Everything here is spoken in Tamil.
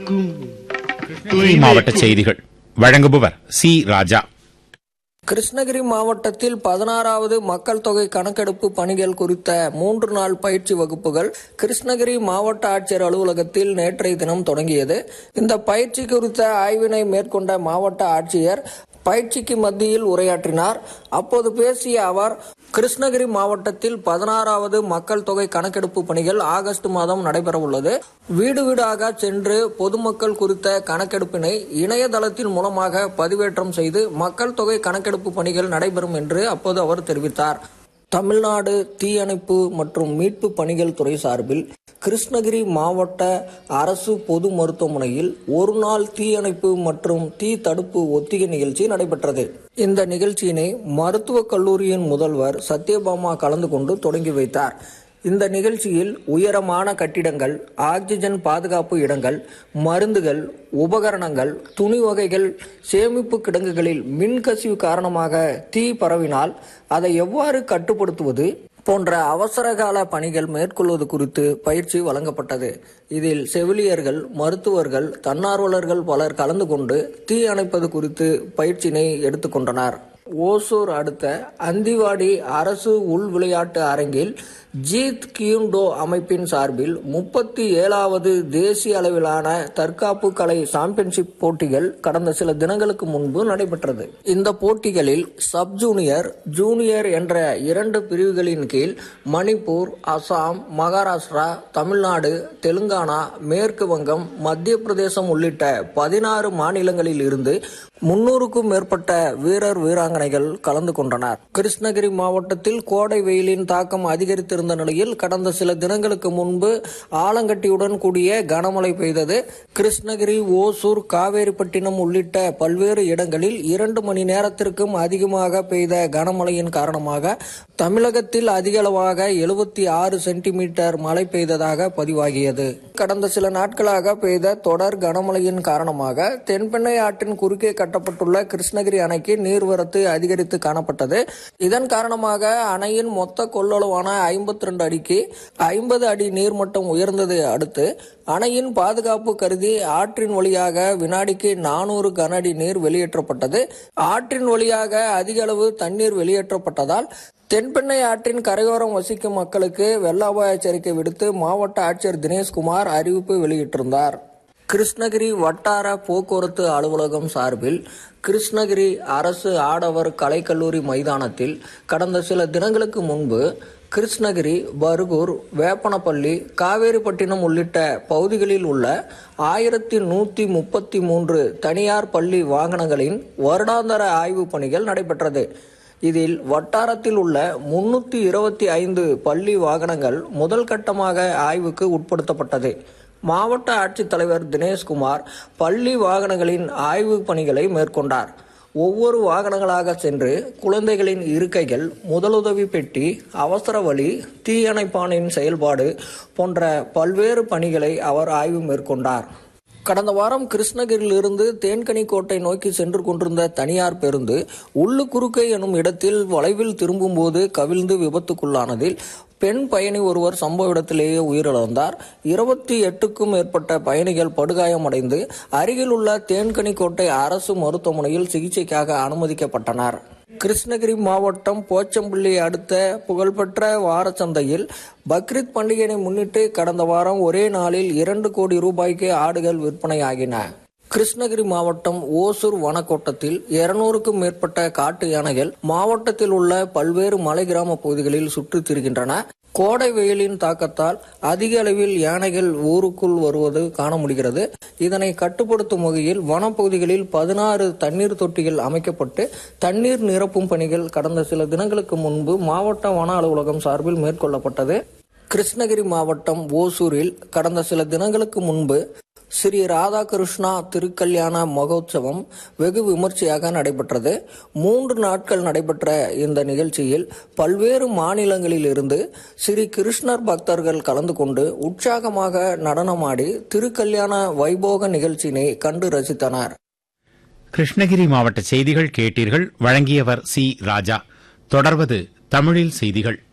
துளிர்க்கும் கிருஷ்ணகிரி மாவட்ட செய்திகள் வழங்குபவர் சி ராஜா கிருஷ்ணகிரி மாவட்டத்தில் பதினாறாவது மக்கள் தொகை கணக்கெடுப்பு பணிகள் குறித்த மூன்று நாள் பயிற்சி வகுப்புகள் கிருஷ்ணகிரி மாவட்ட ஆட்சியர் அலுவலகத்தில் நேற்றைய தினம் தொடங்கியது இந்த பயிற்சி குறித்த ஆய்வினை மேற்கொண்ட மாவட்ட ஆட்சியர் பயிற்சிக்கு மத்தியில் உரையாற்றினார் அப்போது பேசிய அவர் கிருஷ்ணகிரி மாவட்டத்தில் பதினாறாவது மக்கள் தொகை கணக்கெடுப்பு பணிகள் ஆகஸ்ட் மாதம் நடைபெறவுள்ளது வீடு வீடாக சென்று பொதுமக்கள் குறித்த கணக்கெடுப்பினை இணையதளத்தின் மூலமாக பதிவேற்றம் செய்து மக்கள் தொகை கணக்கெடுப்பு பணிகள் நடைபெறும் என்று அப்போது அவர் தெரிவித்தார் தமிழ்நாடு தீயணைப்பு மற்றும் மீட்பு பணிகள் துறை சார்பில் கிருஷ்ணகிரி மாவட்ட அரசு பொது மருத்துவமனையில் ஒரு நாள் தீயணைப்பு மற்றும் தீ தடுப்பு ஒத்திகை நிகழ்ச்சி நடைபெற்றது இந்த நிகழ்ச்சியினை மருத்துவக் கல்லூரியின் முதல்வர் சத்யபாமா கலந்து கொண்டு தொடங்கி வைத்தார் இந்த நிகழ்ச்சியில் உயரமான கட்டிடங்கள் ஆக்சிஜன் பாதுகாப்பு இடங்கள் மருந்துகள் உபகரணங்கள் துணி வகைகள் சேமிப்பு கிடங்குகளில் மின்கசிவு காரணமாக தீ பரவினால் அதை எவ்வாறு கட்டுப்படுத்துவது போன்ற அவசரகால பணிகள் மேற்கொள்வது குறித்து பயிற்சி வழங்கப்பட்டது இதில் செவிலியர்கள் மருத்துவர்கள் தன்னார்வலர்கள் பலர் கலந்து கொண்டு தீ அணைப்பது குறித்து பயிற்சியினை எடுத்துக்கொண்டனர் ஓசூர் அடுத்த அந்திவாடி அரசு உள் விளையாட்டு அரங்கில் ஜீத் கியூண்டோ அமைப்பின் சார்பில் முப்பத்தி ஏழாவது தேசிய அளவிலான தற்காப்பு கலை சாம்பியன்ஷிப் போட்டிகள் கடந்த சில தினங்களுக்கு முன்பு நடைபெற்றது இந்த போட்டிகளில் சப் ஜூனியர் ஜூனியர் என்ற இரண்டு பிரிவுகளின் கீழ் மணிப்பூர் அசாம் மகாராஷ்டிரா தமிழ்நாடு தெலுங்கானா மேற்கு வங்கம் மத்திய பிரதேசம் உள்ளிட்ட பதினாறு மாநிலங்களில் இருந்து முன்னூறுக்கும் மேற்பட்ட வீரர் வீராங்கனைகள் கலந்து கொண்டனர் கிருஷ்ணகிரி மாவட்டத்தில் கோடை வெயிலின் தாக்கம் அதிகரித்திருந்த நிலையில் கடந்த சில தினங்களுக்கு முன்பு ஆலங்கட்டியுடன் கூடிய கனமழை பெய்தது கிருஷ்ணகிரி ஓசூர் காவேரிப்பட்டினம் உள்ளிட்ட பல்வேறு இடங்களில் இரண்டு மணி நேரத்திற்கும் அதிகமாக பெய்த கனமழையின் காரணமாக தமிழகத்தில் அதிகளவாக எழுபத்தி ஆறு சென்டிமீட்டர் மழை பெய்ததாக பதிவாகியது கடந்த சில நாட்களாக பெய்த தொடர் கனமழையின் காரணமாக தென்பெண்ணை ஆற்றின் குறுக்கே கட்டப்பட்டுள்ள கிருஷ்ணகிரி அணைக்கு நீர்வரத்து அதிகரித்து காணப்பட்டது இதன் காரணமாக அணையின் மொத்த கொள்ளளவான ஐம்பத்தி ரெண்டு அடிக்கு ஐம்பது அடி நீர்மட்டம் உயர்ந்ததை அடுத்து அணையின் பாதுகாப்பு கருதி ஆற்றின் வழியாக வினாடிக்கு நானூறு கன அடி நீர் வெளியேற்றப்பட்டது ஆற்றின் வழியாக அதிக அளவு தண்ணீர் வெளியேற்றப்பட்டதால் தென்பெண்ணை ஆற்றின் கரையோரம் வசிக்கும் மக்களுக்கு வெள்ள அபாய எச்சரிக்கை விடுத்து மாவட்ட ஆட்சியர் தினேஷ்குமார் அறிவிப்பு வெளியிட்டிருந்தார் கிருஷ்ணகிரி வட்டார போக்குவரத்து அலுவலகம் சார்பில் கிருஷ்ணகிரி அரசு ஆடவர் கலைக்கல்லூரி மைதானத்தில் கடந்த சில தினங்களுக்கு முன்பு கிருஷ்ணகிரி பர்கூர் வேப்பனப்பள்ளி காவேரிப்பட்டினம் உள்ளிட்ட பகுதிகளில் உள்ள ஆயிரத்தி நூற்றி முப்பத்தி மூன்று தனியார் பள்ளி வாகனங்களின் வருடாந்தர ஆய்வுப் பணிகள் நடைபெற்றது இதில் வட்டாரத்தில் உள்ள முன்னூற்றி இருபத்தி ஐந்து பள்ளி வாகனங்கள் முதல் கட்டமாக ஆய்வுக்கு உட்படுத்தப்பட்டது மாவட்ட ஆட்சித்தலைவர் தினேஷ்குமார் பள்ளி வாகனங்களின் ஆய்வு பணிகளை மேற்கொண்டார் ஒவ்வொரு வாகனங்களாக சென்று குழந்தைகளின் இருக்கைகள் முதலுதவி பெட்டி அவசர வழி தீயணைப்பானின் செயல்பாடு போன்ற பல்வேறு பணிகளை அவர் ஆய்வு மேற்கொண்டார் கடந்த வாரம் கிருஷ்ணகிரியிலிருந்து தேன்கனிக்கோட்டை நோக்கி சென்று கொண்டிருந்த தனியார் பேருந்து உள்ளு குறுக்கை எனும் இடத்தில் வளைவில் திரும்பும்போது கவிழ்ந்து விபத்துக்குள்ளானதில் பெண் பயணி ஒருவர் சம்பவ இடத்திலேயே உயிரிழந்தார் இருபத்தி எட்டுக்கும் மேற்பட்ட பயணிகள் படுகாயமடைந்து அருகில் உள்ள தேன்கனிக்கோட்டை அரசு மருத்துவமனையில் சிகிச்சைக்காக அனுமதிக்கப்பட்டனர் கிருஷ்ணகிரி மாவட்டம் போச்சம்பள்ளி அடுத்த புகழ்பெற்ற வாரச்சந்தையில் பக்ரீத் பண்டிகையை முன்னிட்டு கடந்த வாரம் ஒரே நாளில் இரண்டு கோடி ரூபாய்க்கு ஆடுகள் விற்பனையாகின கிருஷ்ணகிரி மாவட்டம் ஓசூர் வனக்கோட்டத்தில் இருநூறுக்கும் மேற்பட்ட காட்டு யானைகள் மாவட்டத்தில் உள்ள பல்வேறு மலை கிராம பகுதிகளில் சுற்றித் திரிகின்றன கோடை வெயிலின் தாக்கத்தால் அதிக அளவில் யானைகள் ஊருக்குள் வருவது காண முடிகிறது இதனை கட்டுப்படுத்தும் வகையில் வனப்பகுதிகளில் பதினாறு தண்ணீர் தொட்டிகள் அமைக்கப்பட்டு தண்ணீர் நிரப்பும் பணிகள் கடந்த சில தினங்களுக்கு முன்பு மாவட்ட வன அலுவலகம் சார்பில் மேற்கொள்ளப்பட்டது கிருஷ்ணகிரி மாவட்டம் ஓசூரில் கடந்த சில தினங்களுக்கு முன்பு ஸ்ரீ ராதாகிருஷ்ணா திருக்கல்யாண மகோத்சவம் வெகு விமர்சையாக நடைபெற்றது மூன்று நாட்கள் நடைபெற்ற இந்த நிகழ்ச்சியில் பல்வேறு மாநிலங்களில் இருந்து ஸ்ரீ கிருஷ்ணர் பக்தர்கள் கலந்து கொண்டு உற்சாகமாக நடனமாடி திருக்கல்யாண வைபோக நிகழ்ச்சியினை கண்டு ரசித்தனர் கிருஷ்ணகிரி மாவட்ட செய்திகள் கேட்டீர்கள் வழங்கியவர் சி ராஜா தொடர்வது தமிழில் செய்திகள்